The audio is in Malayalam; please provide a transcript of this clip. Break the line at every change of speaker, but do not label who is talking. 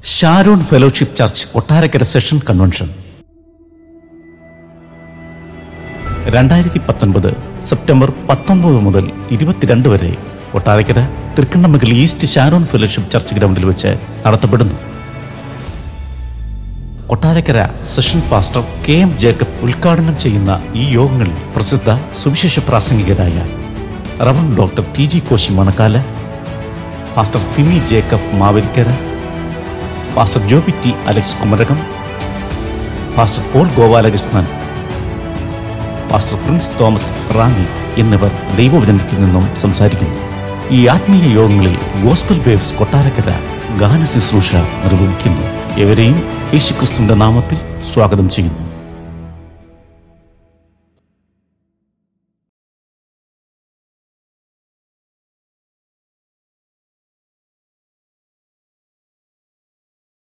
Sharon Fellowship Church Kottarakkara session convention രണ്ടായിരത്തി പത്തൊൻപത് സെപ്റ്റംബർ പത്തൊമ്പത് മുതൽ ഇരുപത്തിരണ്ട് വരെ Kottarakkara Thrikkannamangal east Sharon Fellowship Church ഗ്രൗണ്ടിൽ വെച്ച് നടത്തപ്പെടുന്നു Kottarakkara session pastor K M Jacob ഉദ്ഘാടനം ചെയ്യുന്ന ഈ യോഗങ്ങളിൽ പ്രസിദ്ധ സുവിശേഷ പ്രാസംഗികരായ reverend doctor T G Koshy Manakkala pastor Phimi Jacob Mavelikkara pastor Joby T Alex Kumarakom pastor Paul Gopalakrishnan pastor Prince Thomas Ranni എന്നിവർ ദൈവവചനത്തിൽ നിന്നും സംസാരിക്കുന്നു ഈ ആത്മീയ യോഗങ്ങളിൽ ഗോസ്ബൽ വേവ്സ് കൊട്ടാരക്കര ഗാന ശുശ്രൂഷ നിർവഹിക്കുന്നു എവരെയും യേശുക്രിസ്തുവിന്റെ നാമത്തിൽ സ്വാഗതം ചെയ്യുന്നു